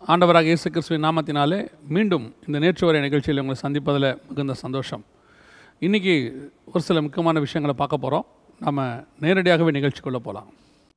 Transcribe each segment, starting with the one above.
ஆண்டவராக இயேசு கிறிஸ்துவின் நாமத்தினாலே மீண்டும் இந்த நேற்று வரை நிகழ்ச்சியில் உங்களை சந்திப்பதில் மிகுந்த சந்தோஷம் இன்றைக்கி ஒரு சில முக்கியமான விஷயங்களை பார்க்க போகிறோம் நம்ம நேரடியாகவே நிகழ்ச்சிக்குள்ளே போகலாம்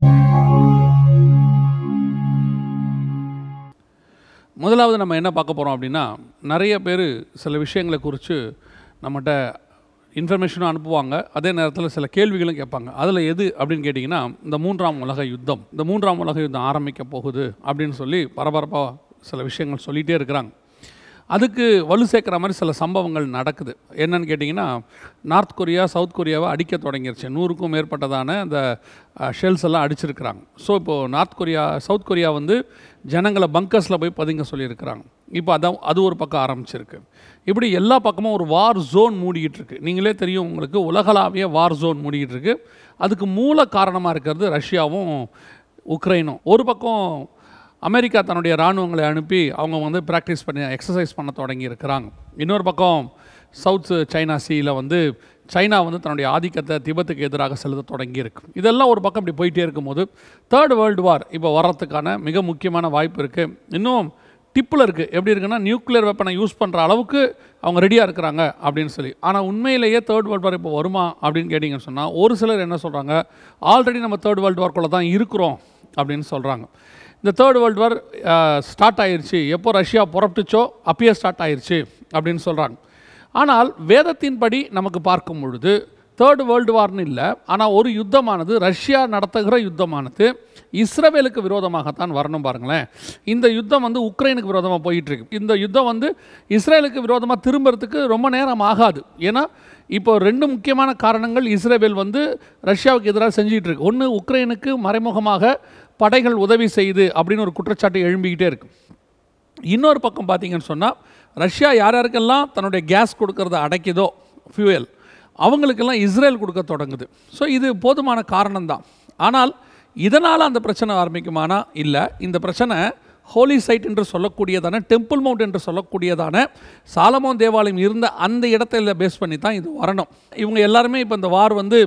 முதலாவது நம்ம என்ன பார்க்க போகிறோம் அப்படின்னா நிறைய பேர் சில விஷயங்களை குறித்து நம்மகிட்ட இன்ஃபர்மேஷனும் அனுப்புவாங்க அதே நேரத்தில் சில கேள்விகளும் கேட்பாங்க அதில் எது அப்படின்னு கேட்டிங்கன்னா இந்த மூன்றாம் உலக யுத்தம் இந்த மூன்றாம் உலக யுத்தம் ஆரம்பிக்க போகுது அப்படின்னு சொல்லி பரபரப்பாக சில விஷயங்கள் சொல்லிகிட்டே இருக்கிறாங்க அதுக்கு வலு சேர்க்குற மாதிரி சில சம்பவங்கள் நடக்குது என்னன்னு கேட்டிங்கன்னா நார்த் கொரியா சவுத் கொரியாவை அடிக்க தொடங்கிருச்சு நூறுக்கும் மேற்பட்டதான அந்த ஷெல்ஸ் எல்லாம் அடிச்சிருக்கிறாங்க ஸோ இப்போது நார்த் கொரியா சவுத் கொரியா வந்து ஜனங்களை பங்கர்ஸில் போய் பதுங்க சொல்லியிருக்கிறாங்க இப்போ அதான் அது ஒரு பக்கம் ஆரம்பிச்சிருக்கு இப்படி எல்லா பக்கமும் ஒரு வார் ஜோன் மூடிக்கிட்டு இருக்கு நீங்களே தெரியும் உங்களுக்கு உலகளாவிய வார் ஜோன் மூடிக்கிட்டு இருக்கு அதுக்கு மூல காரணமாக இருக்கிறது ரஷ்யாவும் உக்ரைனும் ஒரு பக்கம் அமெரிக்கா தன்னுடைய இராணுவங்களை அனுப்பி அவங்க வந்து ப்ராக்டிஸ் பண்ணி எக்ஸசைஸ் பண்ண தொடங்கி இருக்கிறாங்க இன்னொரு பக்கம் சவுத் சைனா சீயில் வந்து சைனா வந்து தன்னுடைய ஆதிக்கத்தை திபத்துக்கு எதிராக செலுத்த தொடங்கி இருக்கு இதெல்லாம் ஒரு பக்கம் இப்படி போயிட்டே இருக்கும்போது தேர்ட் வேர்ல்டு வார் இப்போ வர்றதுக்கான மிக முக்கியமான வாய்ப்பு இருக்குது இன்னும் டிப்பில் இருக்குது எப்படி இருக்குன்னா நியூக்ளியர் வெப்பனை யூஸ் பண்ணுற அளவுக்கு அவங்க ரெடியாக இருக்கிறாங்க அப்படின்னு சொல்லி ஆனால் உண்மையிலேயே தேர்ட் வேர்ல்டு வார் இப்போ வருமா அப்படின்னு கேட்டிங்கன்னு சொன்னால் ஒரு சிலர் என்ன சொல்கிறாங்க ஆல்ரெடி நம்ம தேர்ட் வேர்ல்டு வார்க்குள்ளே தான் இருக்கிறோம் அப்படின்னு சொல்கிறாங்க இந்த தேர்ட் வேர்ல்டு வார் ஸ்டார்ட் ஆயிருச்சு எப்போ ரஷ்யா புறப்பட்டுச்சோ அப்பயே ஸ்டார்ட் ஆயிருச்சு அப்படின்னு சொல்கிறாங்க ஆனால் வேதத்தின்படி நமக்கு பார்க்கும் பொழுது தேர்ட் வேர்ல்டு வார்னு இல்லை ஆனால் ஒரு யுத்தமானது ரஷ்யா நடத்துகிற யுத்தமானது இஸ்ரவேலுக்கு விரோதமாகத்தான் வரணும் பாருங்களேன் இந்த யுத்தம் வந்து உக்ரைனுக்கு விரோதமாக போயிட்டு இருக்கு இந்த யுத்தம் வந்து இஸ்ரேலுக்கு விரோதமாக திரும்புறதுக்கு ரொம்ப நேரம் ஆகாது ஏன்னா இப்போ ரெண்டு முக்கியமான காரணங்கள் இஸ்ரேல் வந்து ரஷ்யாவுக்கு எதிராக செஞ்சிட்டு இருக்கு ஒன்று உக்ரைனுக்கு மறைமுகமாக படைகள் உதவி செய்யுது அப்படின்னு ஒரு குற்றச்சாட்டு எழும்பிக்கிட்டே இருக்கு இன்னொரு பக்கம் பார்த்தீங்கன்னு சொன்னால் ரஷ்யா யார் யாருக்கெல்லாம் தன்னுடைய கேஸ் கொடுக்கறத அடைக்குதோ ஃபியூயல் அவங்களுக்கெல்லாம் இஸ்ரேல் கொடுக்க தொடங்குது ஸோ இது போதுமான காரணம்தான் ஆனால் இதனால் அந்த பிரச்சனை ஆரம்பிக்குமானா இல்லை இந்த பிரச்சனை ஹோலி சைட் என்று சொல்லக்கூடியதான டெம்பிள் மவுண்ட் என்று சொல்லக்கூடியதான சாலமோன் தேவாலயம் இருந்த அந்த இடத்துல பேஸ் பண்ணி தான் இது வரணும் இவங்க எல்லாருமே இப்போ இந்த வார் வந்து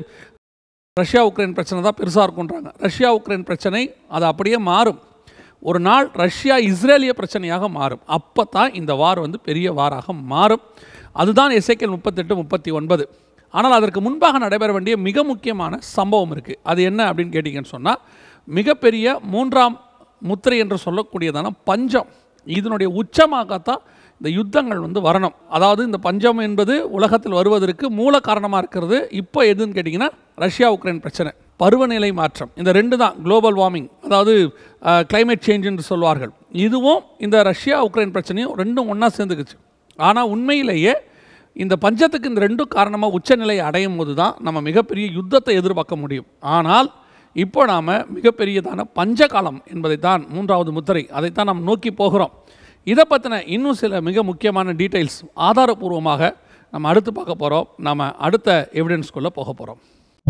ரஷ்யா உக்ரைன் பிரச்சனை தான் பெருசாக இருக்குன்றாங்க ரஷ்யா உக்ரைன் பிரச்சனை அது அப்படியே மாறும் ஒரு நாள் ரஷ்யா இஸ்ரேலிய பிரச்சனையாக மாறும் அப்போ தான் இந்த வார் வந்து பெரிய வாராக மாறும் அதுதான் எஸ்ஐக்கல் முப்பத்தெட்டு முப்பத்தி ஒன்பது ஆனால் அதற்கு முன்பாக நடைபெற வேண்டிய மிக முக்கியமான சம்பவம் இருக்குது அது என்ன அப்படின்னு கேட்டிங்கன்னு சொன்னால் மிகப்பெரிய மூன்றாம் முத்திரை என்று சொல்லக்கூடியதான பஞ்சம் இதனுடைய உச்சமாகத்தான் இந்த யுத்தங்கள் வந்து வரணும் அதாவது இந்த பஞ்சம் என்பது உலகத்தில் வருவதற்கு மூல காரணமாக இருக்கிறது இப்போ எதுன்னு கேட்டிங்கன்னா ரஷ்யா உக்ரைன் பிரச்சனை பருவநிலை மாற்றம் இந்த ரெண்டு தான் குளோபல் வார்மிங் அதாவது கிளைமேட் சேஞ்ச் என்று சொல்வார்கள் இதுவும் இந்த ரஷ்யா உக்ரைன் பிரச்சனையும் ரெண்டும் ஒன்றா சேர்ந்துக்குச்சு ஆனால் உண்மையிலேயே இந்த பஞ்சத்துக்கு இந்த ரெண்டும் காரணமாக உச்சநிலையை அடையும் போது தான் நம்ம மிகப்பெரிய யுத்தத்தை எதிர்பார்க்க முடியும் ஆனால் இப்போ நாம் மிகப்பெரியதான பஞ்சகாலம் என்பதை தான் மூன்றாவது முத்திரை அதைத்தான் நாம் நோக்கி போகிறோம் இதை பற்றின இன்னும் சில மிக முக்கியமான டீட்டெயில்ஸ் ஆதாரபூர்வமாக நம்ம அடுத்து பார்க்க போகிறோம் நம்ம அடுத்த எவிடன்ஸ்குள்ளே போக போகிறோம்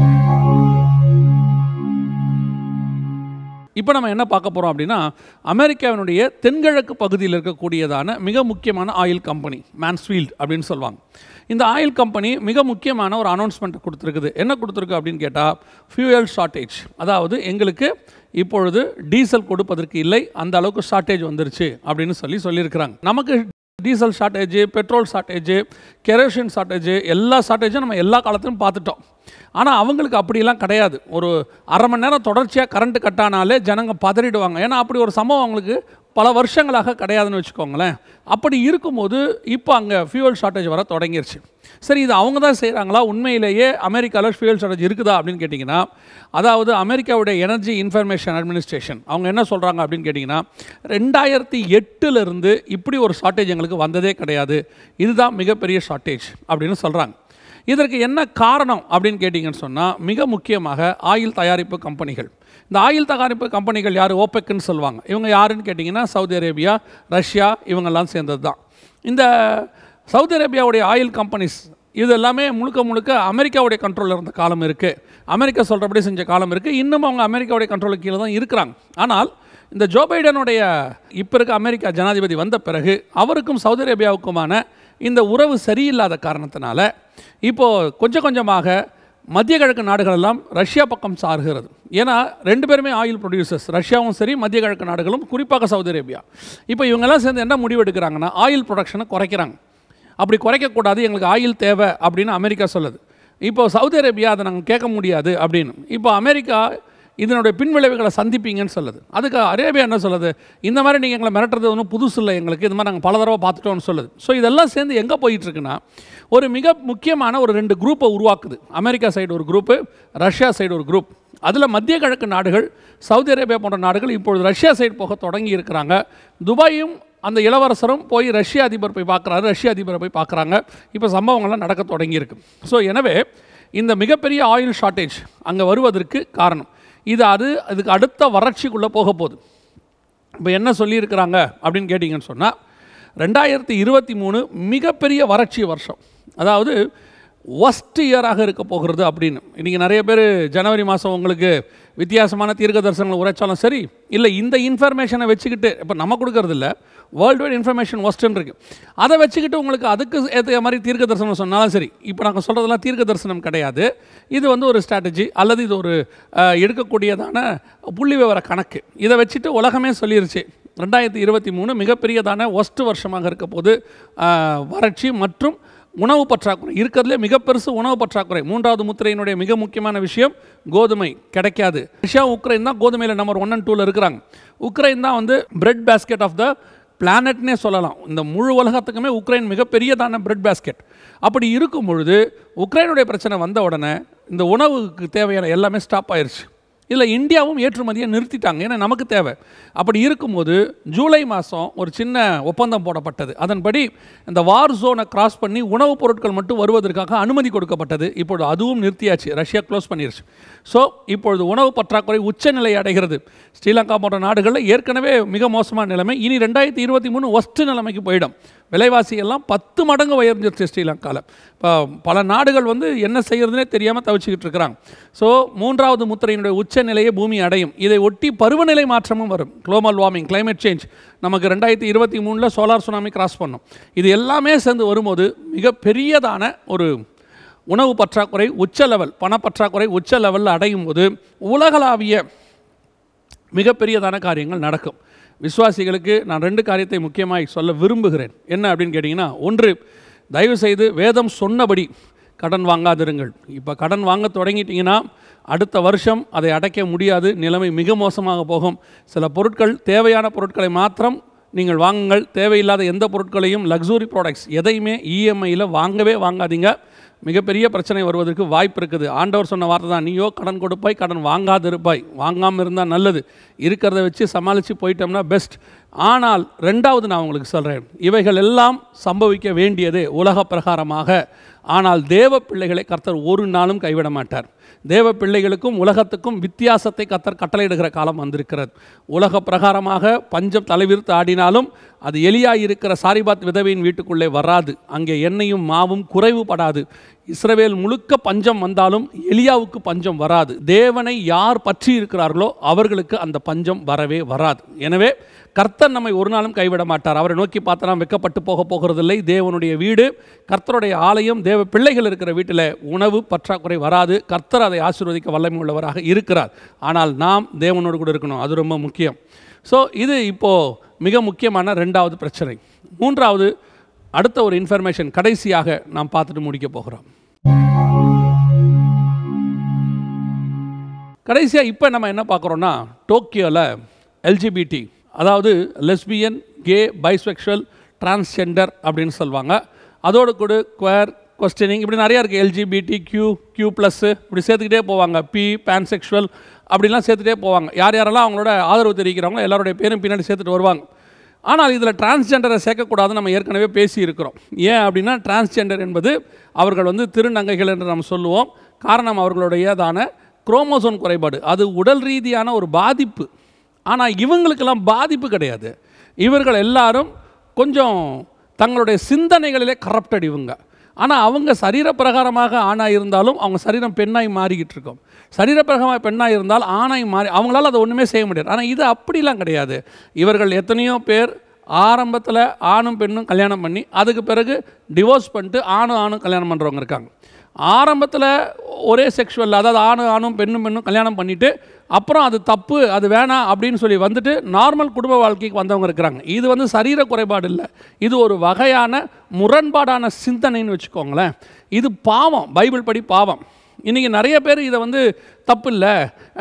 இப்போ நம்ம என்ன பார்க்க போகிறோம் அப்படின்னா அமெரிக்காவினுடைய தென்கிழக்கு பகுதியில் இருக்கக்கூடியதான மிக முக்கியமான ஆயில் கம்பெனி மேன்ஸ்ஃபீல்ட் அப்படின்னு சொல்லுவாங்க இந்த ஆயில் கம்பெனி மிக முக்கியமான ஒரு அனௌன்ஸ்மெண்ட் கொடுத்துருக்குது என்ன கொடுத்துருக்கு அப்படின்னு கேட்டால் ஃபியூயல் ஷார்ட்டேஜ் அதாவது எங்களுக்கு இப்பொழுது டீசல் கொடுப்பதற்கு இல்லை அந்த அளவுக்கு ஷார்ட்டேஜ் வந்துருச்சு அப்படின்னு சொல்லி சொல்லியிருக்கிறாங்க நமக்கு diesel shortage petrol shortage kerosene shortage எல்லா ஷார்ட்டேஜும் நம்ம எல்லா காலத்திலும் பார்த்துட்டோம் ஆனால் அவங்களுக்கு அப்படிலாம் கிடையாது ஒரு அரை மணி நேரம் தொடர்ச்சியாக கரண்ட்டு கட்டானாலே ஜனங்க பதறிடுவாங்க ஏன்னா அப்படி ஒரு சம்பவம் அவங்களுக்கு பல வருஷங்களாக கிடையாதுன்னு வச்சுக்கோங்களேன் அப்படி இருக்கும்போது இப்போ அங்கே ஃபியூவல் ஷார்ட்டேஜ் வர தொடங்கிருச்சு சரி இது அவங்க தான் செய்கிறாங்களா உண்மையிலேயே அமெரிக்காவில் ஃபியூவல் ஷார்ட்டேஜ் இருக்குதா அப்படின்னு கேட்டிங்கன்னா அதாவது அமெரிக்காவுடைய எனர்ஜி இன்ஃபர்மேஷன் அட்மினிஸ்ட்ரேஷன் அவங்க என்ன சொல்கிறாங்க அப்படின்னு கேட்டிங்கன்னா ரெண்டாயிரத்தி எட்டுலேருந்து இப்படி ஒரு ஷார்ட்டேஜ் எங்களுக்கு வந்ததே கிடையாது இதுதான் மிகப்பெரிய ஷார்ட்டேஜ் அப்படின்னு சொல்கிறாங்க இதற்கு என்ன காரணம் அப்படின்னு கேட்டிங்கன்னு சொன்னால் மிக முக்கியமாக ஆயில் தயாரிப்பு கம்பெனிகள் இந்த ஆயில் தயாரிப்பு கம்பெனிகள் யார் ஓப்பெக்குன்னு சொல்லுவாங்க இவங்க யாருன்னு கேட்டிங்கன்னா சவுதி அரேபியா ரஷ்யா இவங்கெல்லாம் சேர்ந்தது தான் இந்த சவுதி அரேபியாவுடைய ஆயில் கம்பெனிஸ் இது எல்லாமே முழுக்க முழுக்க அமெரிக்காவுடைய கண்ட்ரோலில் இருந்த காலம் இருக்குது அமெரிக்கா சொல்கிறபடி செஞ்ச காலம் இருக்குது இன்னும் அவங்க அமெரிக்காவுடைய கண்ட்ரோலுக்கு கீழே தான் இருக்கிறாங்க ஆனால் இந்த ஜோ பைடனுடைய இப்போ இருக்க அமெரிக்கா ஜனாதிபதி வந்த பிறகு அவருக்கும் சவுதி அரேபியாவுக்குமான இந்த உறவு சரியில்லாத காரணத்தினால இப்போது கொஞ்சம் கொஞ்சமாக மத்திய கிழக்கு நாடுகள் எல்லாம் ரஷ்யா பக்கம் சார்கிறது ஏன்னா ரெண்டு பேருமே ஆயில் ப்ரொடியூசர்ஸ் ரஷ்யாவும் சரி மத்திய கிழக்கு நாடுகளும் குறிப்பாக சவுதி அரேபியா இப்போ இவங்கெல்லாம் சேர்ந்து என்ன முடிவு எடுக்கிறாங்கன்னா ஆயில் ப்ரொடக்ஷனை குறைக்கிறாங்க அப்படி குறைக்கக்கூடாது எங்களுக்கு ஆயில் தேவை அப்படின்னு அமெரிக்கா சொல்லுது இப்போ சவுதி அரேபியா அதை நாங்கள் கேட்க முடியாது அப்படின்னு இப்போ அமெரிக்கா இதனுடைய பின்விளைவுகளை சந்திப்பீங்கன்னு சொல்லுது அதுக்கு அரேபியா என்ன சொல்லுது இந்த மாதிரி நீங்கள் எங்களை மிரட்டுறது ஒன்றும் புதுசு இல்லை எங்களுக்கு இது மாதிரி நாங்கள் பல தடவை பார்த்துட்டோம்னு சொல்லுது ஸோ இதெல்லாம் சேர்ந்து எங்கே போயிட்டுருக்குன்னா ஒரு மிக முக்கியமான ஒரு ரெண்டு குரூப்பை உருவாக்குது அமெரிக்கா சைடு ஒரு குரூப்பு ரஷ்யா சைடு ஒரு குரூப் அதில் மத்திய கிழக்கு நாடுகள் சவுதி அரேபியா போன்ற நாடுகள் இப்பொழுது ரஷ்யா சைடு போக தொடங்கி இருக்கிறாங்க துபாயும் அந்த இளவரசரும் போய் ரஷ்ய அதிபர் போய் பார்க்குறாரு ரஷ்ய அதிபரை போய் பார்க்குறாங்க இப்போ சம்பவங்கள்லாம் நடக்க தொடங்கியிருக்கு ஸோ எனவே இந்த மிகப்பெரிய ஆயில் ஷார்ட்டேஜ் அங்கே வருவதற்கு காரணம் இது அது அதுக்கு அடுத்த வறட்சிக்குள்ளே போக போகுது இப்போ என்ன சொல்லியிருக்கிறாங்க அப்படின்னு கேட்டிங்கன்னு சொன்னால் ரெண்டாயிரத்தி இருபத்தி மூணு மிகப்பெரிய வறட்சி வருஷம் அதாவது ஒஸ்ட் இயராக இருக்க போகிறது அப்படின்னு இன்றைக்கி நிறைய பேர் ஜனவரி மாதம் உங்களுக்கு வித்தியாசமான தீர்க்க தரிசனங்கள் உரைச்சாலும் சரி இல்லை இந்த இன்ஃபர்மேஷனை வச்சுக்கிட்டு இப்போ நம்ம கொடுக்கறது இல்லை வேர்ல்டு வைட் இன்ஃபர்மேஷன் ஒஸ்ட்னு இருக்குது அதை வச்சுக்கிட்டு உங்களுக்கு அதுக்கு ஏற்ற மாதிரி தீர்க்க தரிசனம் சொன்னாலும் சரி இப்போ நாங்கள் சொல்கிறதெல்லாம் தீர்க்க தரிசனம் கிடையாது இது வந்து ஒரு ஸ்ட்ராட்டஜி அல்லது இது ஒரு அஹ், எடுக்கக்கூடியதான புள்ளி விவர கணக்கு இதை வச்சுட்டு உலகமே சொல்லிருச்சு ரெண்டாயிரத்தி இருபத்தி மூணு மிகப்பெரியதான ஒஸ்ட் வருஷமாக இருக்க போது அஹ், வறட்சி மற்றும் உணவு பற்றாக்குறை இருக்கிறதுலே மிக பெருசு உணவு பற்றாக்குறை மூன்றாவது முத்திரையினுடைய மிக முக்கியமான விஷயம் கோதுமை கிடைக்காது ரஷ்யா உக்ரைன் தான் கோதுமையில் நம்பர் ஒன் அண்ட் டூவில் இருக்கிறாங்க உக்ரைன் தான் வந்து பிரெட் பேஸ்கெட் ஆஃப் த பிளானட்னே சொல்லலாம் இந்த முழு உலகத்துக்குமே உக்ரைன் மிகப்பெரியதான பிரெட் பேஸ்கெட் அப்படி இருக்கும் பொழுது உக்ரைனுடைய பிரச்சனை வந்த உடனே இந்த உணவுக்கு தேவையான எல்லாமே ஸ்டாப் ஆயிருச்சு இதில் இந்தியாவும் ஏற்றுமதியை நிறுத்திட்டாங்க ஏன்னா நமக்கு தேவை அப்படி இருக்கும்போது ஜூலை மாதம் ஒரு சின்ன ஒப்பந்தம் போடப்பட்டது அதன்படி இந்த வார் ஜோனை கிராஸ் பண்ணி உணவுப் பொருட்கள் மட்டும் வருவதற்காக அனுமதி கொடுக்கப்பட்டது இப்பொழுது அதுவும் நிறுத்தியாச்சு ரஷ்யா க்ளோஸ் பண்ணிருச்சு ஸோ இப்பொழுது உணவு பற்றாக்குறை உச்சநிலை அடைகிறது ஸ்ரீலங்கா போன்ற நாடுகளில் ஏற்கனவே மிக மோசமான நிலைமை இனி ரெண்டாயிரத்தி இருபத்தி மூணு ஒஸ்ட் நிலைமைக்கு போயிடும் விலைவாசி எல்லாம் பத்து மடங்கு உயர்ந்துருச்சு ஸ்ரீலங்காவில் இப்போ பல நாடுகள் வந்து என்ன செய்யறதுனே தெரியாமல் தவிச்சுக்கிட்டு இருக்கிறாங்க ஸோ மூன்றாவது முத்திரையினுடைய உச்சநிலையை பூமி அடையும் இதை ஒட்டி பருவநிலை மாற்றமும் வரும் குளோபல் வார்மிங் climate சேஞ்ச் நமக்கு ரெண்டாயிரத்தி இருபத்தி மூணில் சோலார் சுனாமி கிராஸ் பண்ணோம் இது எல்லாமே சேர்ந்து வரும்போது மிக பெரியதான ஒரு உணவு பற்றாக்குறை உச்ச லெவல் பணப்பற்றாக்குறை உச்ச லெவலில் அடையும் போது உலகளாவிய மிகப்பெரியதான காரியங்கள் நடக்கும் விசுவாசிகளுக்கு நான் ரெண்டு காரியத்தை முக்கியமாக சொல்ல விரும்புகிறேன் என்ன அப்படின்னு கேட்டிங்கன்னா ஒன்று தயவு செய்து வேதம் சொன்னபடி கடன் வாங்காதிருங்கள் இப்போ கடன் வாங்க தொடங்கிட்டீங்கன்னா அடுத்த வருஷம் அதை அடைக்க முடியாது நிலைமை மிக மோசமாக போகும் சில பொருட்கள் தேவையான பொருட்களை மாத்திரம் நீங்கள் வாங்குங்கள் தேவையில்லாத எந்த பொருட்களையும் லக்ஸுரி ப்ராடக்ட்ஸ் எதையுமே இஎம்ஐயில் வாங்கவே வாங்காதீங்க மிகப்பெரிய பிரச்சனை வருவதற்கு வாய்ப்பு இருக்குது ஆண்டவர் சொன்ன வார்த்தை தான் நீயோ கடன் கொடுப்பாய் கடன் வாங்காது இருப்பாய் வாங்காமல் இருந்தால் நல்லது இருக்கிறத வச்சு சமாளித்து போயிட்டோம்னா பெஸ்ட் ஆனால் ரெண்டாவது நான் உங்களுக்கு சொல்கிறேன் இவைகள் எல்லாம் சம்பவிக்க வேண்டியது உலக பிரகாரமாக ஆனால் தேவ பிள்ளைகளை கர்த்தர் ஒரு நாளும் கைவிட மாட்டார் தேவ பிள்ளைகளுக்கும் உலகத்துக்கும் வித்தியாசத்தை கர்த்தர் கட்டளையிடுகிற காலம் வந்திருக்கிறது உலக பிரகாரமாக பஞ்சம் தலைவிரித்து ஆடினாலும் அது எலியா இருக்கிற சாரிபாத் விதவையின் வீட்டுக்குள்ளே வராது அங்கே எண்ணெயும் மாவும் குறைவுபடாது இஸ்ரவேல் முழுக்க பஞ்சம் வந்தாலும் எலியாவுக்கு பஞ்சம் வராது தேவனை யார் பற்றி இருக்கிறார்களோ அவர்களுக்கு அந்த பஞ்சம் வரவே வராது எனவே கர்த்தர் நம்மை ஒரு நாளும் கைவிட மாட்டார் அவரை நோக்கி பார்த்து நாம் வெக்கப்பட்டு போக போகிறதில்லை தேவனுடைய வீடு கர்த்தருடைய ஆலயம் தேவ பிள்ளைகள் இருக்கிற வீட்டில் உணவு பற்றாக்குறை வராது கர்த்தர் அதை ஆசீர்வதிக்க வல்லமை உள்ளவராக இருக்கிறார் ஆனால் நாம் தேவனோடு கூட இருக்கணும் அது ரொம்ப முக்கியம் ஸோ இது இப்போது மிக முக்கியமான ரெண்டாவது பிரச்சனை மூன்றாவது அடுத்த ஒரு இன்ஃபர்மேஷன் கடைசியாக நாம் பார்த்துட்டு முடிக்க போகிறோம் கடைசியாக இப்போ நம்ம என்ன பார்க்குறோன்னா டோக்கியோவில் எல்ஜிபிடி அதாவது லெஸ்பியன் கே பைசெக்ஷுவல் டிரான்ஸ்ஜெண்டர் அப்படின்னு சொல்லுவாங்க அதோடு கூட குவேர் கொஸ்டினிங் இப்படி நிறையா இருக்குது எல்ஜிபிடி கியூ கியூ ப்ளஸ்ஸு இப்படி சேர்த்துக்கிட்டே போவாங்க பி பான்செக்ஷுவல் அப்படிலாம் சேர்த்துட்டே போவாங்க யார் யாரெல்லாம் அவங்களோட ஆதரவு தெரிவிக்கிறவங்களோ எல்லாருடைய பேரும் பின்னாடி சேர்த்துட்டு வருவாங்க ஆனால் இதில் டிரான்ஸ்ஜெண்டரை சேர்க்கக்கூடாதுன்னு நம்ம ஏற்கனவே பேசியிருக்கிறோம் ஏன் அப்படின்னா டிரான்ஸ்ஜெண்டர் என்பது அவர்கள் வந்து திருநங்கைகள் என்று நம்ம சொல்லுவோம் காரணம் அவர்களுடையதான குரோமோசோன் குறைபாடு அது உடல் ரீதியான ஒரு பாதிப்பு ஆனால் இவங்களுக்கெல்லாம் பாதிப்பு கிடையாது இவர்கள் எல்லாரும் கொஞ்சம் தங்களுடைய சிந்தனைகளிலே கரப்டட் இவங்க ஆனால் அவங்க சரீர பிரகாரமாக ஆணாக இருந்தாலும் அவங்க சரீரம் பெண்ணாய் மாறிக்கிட்டு இருக்கும் சரீர பிரகாரமாக பெண்ணாக இருந்தால் ஆணாய் மாறி அவங்களால அதை ஒன்றுமே செய்ய முடியாது ஆனால் இது அப்படிலாம் கிடையாது இவர்கள் எத்தனையோ பேர் ஆரம்பத்தில் ஆணும் பெண்ணும் கல்யாணம் பண்ணி அதுக்கு பிறகு டிவோர்ஸ் பண்ணிட்டு ஆணும் ஆணும் கல்யாணம் பண்ணுறவங்க இருக்காங்க ஆரம்பத்தில் ஒரே செக்ஷுவல் அதாவது ஆணு ஆணும் பெண்ணும் பெண்ணும் கல்யாணம் பண்ணிவிட்டு அப்புறம் அது தப்பு அது வேணாம் அப்படின்னு சொல்லி வந்துட்டு நார்மல் குடும்ப வாழ்க்கைக்கு வந்தவங்க இருக்கிறாங்க இது வந்து சரீர குறைபாடு இல்லை இது ஒரு வகையான முரண்பாடான சிந்தனைன்னு வச்சுக்கோங்களேன் இது பாவம் பைபிள் படி பாவம் இன்றைக்கி நிறைய பேர் இதை வந்து தப்பு இல்லை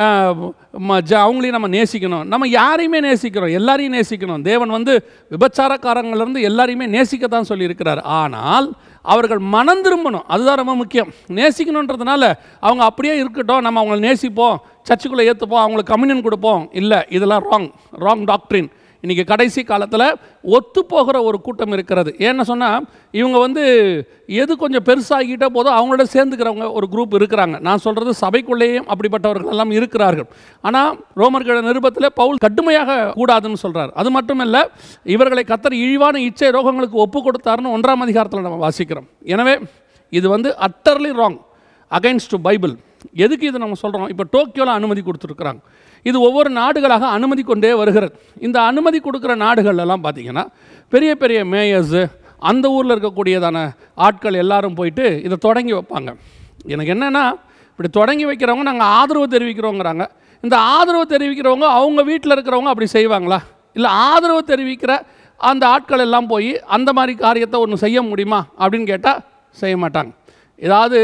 அவங்களையும் நம்ம நேசிக்கணும் நம்ம யாரையுமே நேசிக்கிறோம் எல்லாரையும் நேசிக்கணும் தேவன் வந்து விபச்சாரக்காரங்கள்லேருந்து எல்லாரையுமே நேசிக்கத்தான் சொல்லியிருக்கிறார் ஆனால் அவர்கள் மனம் திரும்பணும் அதுதான் ரொம்ப முக்கியம் நேசிக்கணுன்றதுனால அவங்க அப்படியே இருக்கட்டும் நம்ம அவங்கள நேசிப்போம் சர்ச்சுக்குள்ளே ஏற்றுப்போம் அவங்களுக்கு கம்யூனியன் கொடுப்போம் இல்லை இதெல்லாம் ராங் ராங் டாக்ட்ரின் இன்றைக்கி கடைசி காலத்தில் ஒத்து போகிற ஒரு கூட்டம் இருக்கிறது ஏன்னு சொன்னால் இவங்க வந்து எது கொஞ்சம் பெருசாகிட்டே போதும் அவங்களோட சேர்ந்துக்கிறவங்க ஒரு குரூப் இருக்கிறாங்க நான் சொல்கிறது சபைக்குள்ளேயும் அப்படிப்பட்டவர்கள் எல்லாம் இருக்கிறார்கள் ஆனால் ரோமர்கள நிருபத்தில் பவுல் கடுமையாக கூடாதுன்னு சொல்கிறார் அது மட்டும் இல்லை இவர்களை கத்தர் இழிவான இச்சை ரோகங்களுக்கு ஒப்பு கொடுத்தாருன்னு ஒன்றாம் அதிகாரத்தில் நம்ம வாசிக்கிறோம் எனவே இது வந்து utterly wrong against to Bible எதுக்கு இது நம்ம சொல்கிறோம் இப்போ டோக்கியோவில் அனுமதி கொடுத்துருக்குறாங்க இது ஒவ்வொரு நாடுகளாக அனுமதி கொண்டே வருகிறது இந்த அனுமதி கொடுக்குற நாடுகள்லாம் பார்த்தீங்கன்னா பெரிய பெரிய மேயர்ஸு அந்த ஊரில் இருக்கக்கூடியதான ஆட்கள் எல்லாரும் போயிட்டு இதை தொடங்கி வைப்பாங்க எனக்கு என்னென்னா இப்படி தொடங்கி வைக்கிறவங்க நாங்கள் ஆதரவு தெரிவிக்கிறோங்கிறாங்க இந்த ஆதரவு தெரிவிக்கிறவங்க அவங்க வீட்டில் இருக்கிறவங்க அப்படி செய்வாங்களா இல்லை ஆதரவு தெரிவிக்கிற அந்த ஆட்கள் எல்லாம் போய் அந்த மாதிரி காரியத்தை ஒன்று செய்ய முடியுமா அப்படின்னு கேட்டால் செய்ய மாட்டாங்க ஏதாவது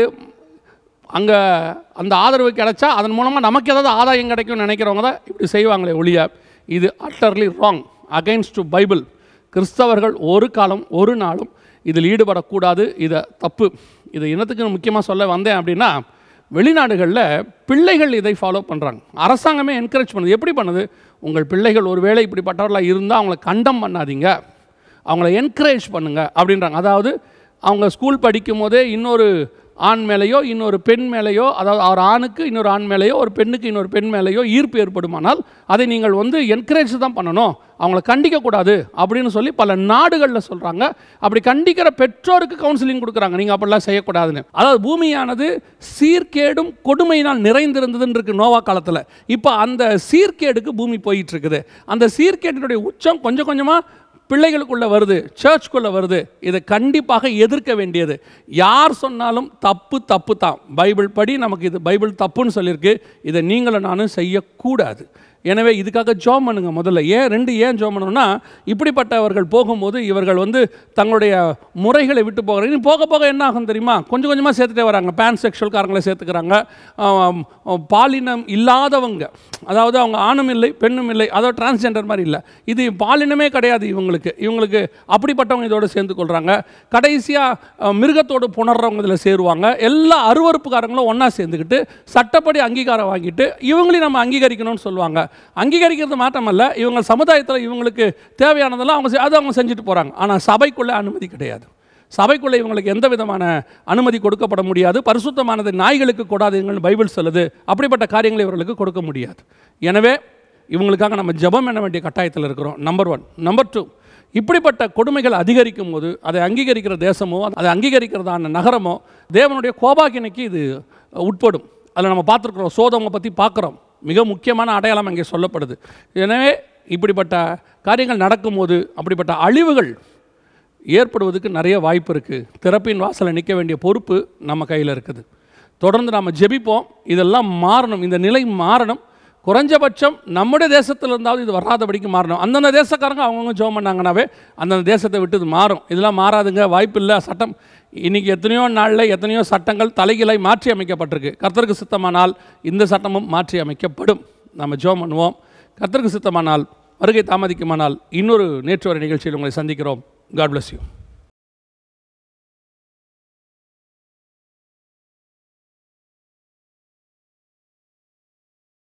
அங்கே அந்த ஆதரவு கிடைச்சா அதன் மூலமாக நமக்கு ஏதாவது ஆதாயம் கிடைக்கும்னு நினைக்கிறவங்க தான் இப்படி செய்வாங்களே ஒழிய இது utterly wrong against to Bible கிறிஸ்தவர்கள் ஒரு காலம் ஒரு நாளும் இதில் ஈடுபடக்கூடாது இதை தப்பு இதை இனத்துக்கு முக்கியமாக சொல்ல வந்தேன் அப்படின்னா வெளிநாடுகளில் பிள்ளைகள் இதை ஃபாலோ பண்ணுறாங்க அரசாங்கமே என்கரேஜ் பண்ணுது எப்படி பண்ணுது உங்கள் பிள்ளைகள் ஒருவேளை இப்படிப்பட்டவர்களாக இருந்தால் அவங்கள கண்டம் பண்ணாதீங்க அவங்கள என்கரேஜ் பண்ணுங்க அப்படின்றாங்க அதாவது அவங்க ஸ்கூல் படிக்கும் போதே இன்னொரு ஆண் மேலேயோ இன்னொரு பெண் மேலேயோ அதாவது ஒரு ஆணுக்கு இன்னொரு ஆண் மேலேயோ ஒரு பெண்ணுக்கு இன்னொரு பெண் மேலேயோ ஈர்ப்பு ஏற்படுமானால் அதை நீங்கள் வந்து என்கரேஜ் தான் பண்ணணும் அவங்கள கண்டிக்கக்கூடாது அப்படின்னு சொல்லி பல நாடுகளில் சொல்கிறாங்க அப்படி கண்டிக்கிற பெற்றோருக்கு கவுன்சிலிங் கொடுக்குறாங்க நீங்கள் அப்படிலாம் செய்யக்கூடாதுன்னு அதாவது பூமியானது சீர்கேடும் கொடுமையினால் நிறைந்திருந்ததுன்னு இருக்கு நோவா காலத்தில் இப்போ அந்த சீர்கேடுக்கு பூமி போயிட்டு இருக்குது அந்த சீர்கேட்டினுடைய உச்சம் கொஞ்சம் கொஞ்சமாக பிள்ளைகளுக்குள்ளே வருது சர்ச்சுக்குள்ளே வருது இதை கண்டிப்பாக எதிர்க்க வேண்டியது யார் சொன்னாலும் தப்பு தப்பு தான் பைபிள் படி நமக்கு இது பைபிள் தப்புன்னு சொல்லியிருக்கு இதை நீங்களும் நானும் செய்யக்கூடாது எனவே இதுக்காக ஜோம் பண்ணுங்க முதல்ல ஏன் ரெண்டு ஏன் ஜோம் பண்ணணும்னா இப்படிப்பட்டவர்கள் போகும்போது இவர்கள் வந்து தங்களுடைய முறைகளை விட்டு போகிறாங்க இனி போக போக என்ன ஆகும் தெரியுமா கொஞ்சம் கொஞ்சமாக சேர்த்துட்டே வராங்க பேன் செக்ஷுவல்காரங்களை சேர்த்துக்கிறாங்க ஆம், பாலினம் இல்லாதவங்க அதாவது அவங்க ஆணும் இல்லை பெண்ணும் இல்லை அதாவது டிரான்ஸ்ஜெண்டர் மாதிரி இல்லை இது பாலினமே கிடையாது இவங்களுக்கு இவங்களுக்கு அப்படிப்பட்டவங்க இதோடு சேர்ந்து கொள்கிறாங்க கடைசியாக மிருகத்தோடு புணர்றவங்க இதில் சேருவாங்க எல்லா அருவறுப்புக்காரங்களும் ஒன்றா சேர்ந்துக்கிட்டு சட்டப்படி அங்கீகாரம் வாங்கிட்டு இவங்களையும் நம்ம அங்கீகரிக்கணும்னு சொல்லுவாங்க அங்கீகரிக்கிறது மாற்றமல்ல இவங்க சமுதாயத்தில் இவங்களுக்கு தேவையானதெல்லாம் அவங்க செ- அதை அவங்க செஞ்சுட்டு போகிறாங்க ஆனால் சபைக்குள்ளே அனுமதி கிடையாது சபைக்குள்ளே இவங்களுக்கு எந்த விதமான அனுமதி கொடுக்கப்பட முடியாது பரிசுத்தமானது நாய்களுக்கு கொடாதீங்கன்னு பைபிள் சொல்லுது அப்படிப்பட்ட காரியங்களை இவர்களுக்கு கொடுக்க முடியாது எனவே இவங்களுக்காக நம்ம ஜெபம் பண்ண வேண்டிய கட்டாயத்தில் இருக்கிறோம் நம்பர் ஒன் நம்பர் டூ இப்படிப்பட்ட கொடுமைகள் அதிகரிக்கும் போது அதை அங்கீகரிக்கிற தேசமோ அதை அங்கீகரிக்கிறதான நகரமோ தேவனுடைய கோபாக்கினைக்கு இது உட்படும் அதில் நம்ம பார்த்துருக்குறோம் சோதமை பற்றி பார்க்குறோம் மிக முக்கியமான அடையாளம் அங்கே சொல்லப்படுது எனவே இப்படிப்பட்ட காரியங்கள் நடக்கும்போது அப்படிப்பட்ட அழிவுகள் ஏற்படுவதற்கு நிறைய வாய்ப்பு இருக்குது திறப்பின் வாசலை நிற்க வேண்டிய பொறுப்பு நம்ம கையில் இருக்குது தொடர்ந்து நாம் ஜெபிப்போம் இதெல்லாம் மாறணும் இந்த நிலை மாறணும் குறைஞ்சபட்சம் நம்முடைய தேசத்தில் இருந்தாவது இது வராதபடிக்கு மாறணும் அந்தந்த தேசக்காரங்க அவங்கவுங்க ஜெபம் பண்ணாங்கனாவே அந்தந்த தேசத்தை விட்டு இது மாறும் இதெல்லாம் மாறாதுங்க வாய்ப்பு இல்லை சட்டம் இன்றைக்கி எத்தனையோ நாளில் எத்தனையோ சட்டங்கள் தலைகீழாய் மாற்றி அமைக்கப்பட்டிருக்கு கர்த்தருக்கு சித்தமானால் இந்த சட்டமும் மாற்றி அமைக்கப்படும் நம்ம ஜெபம் பண்ணுவோம் கர்த்தருக்கு சித்தமானால் வருகை தாமதிக்குமானால் இன்னொரு நேற்று வரை நிகழ்ச்சியில் உங்களை சந்திக்கிறோம் காட் bless யூ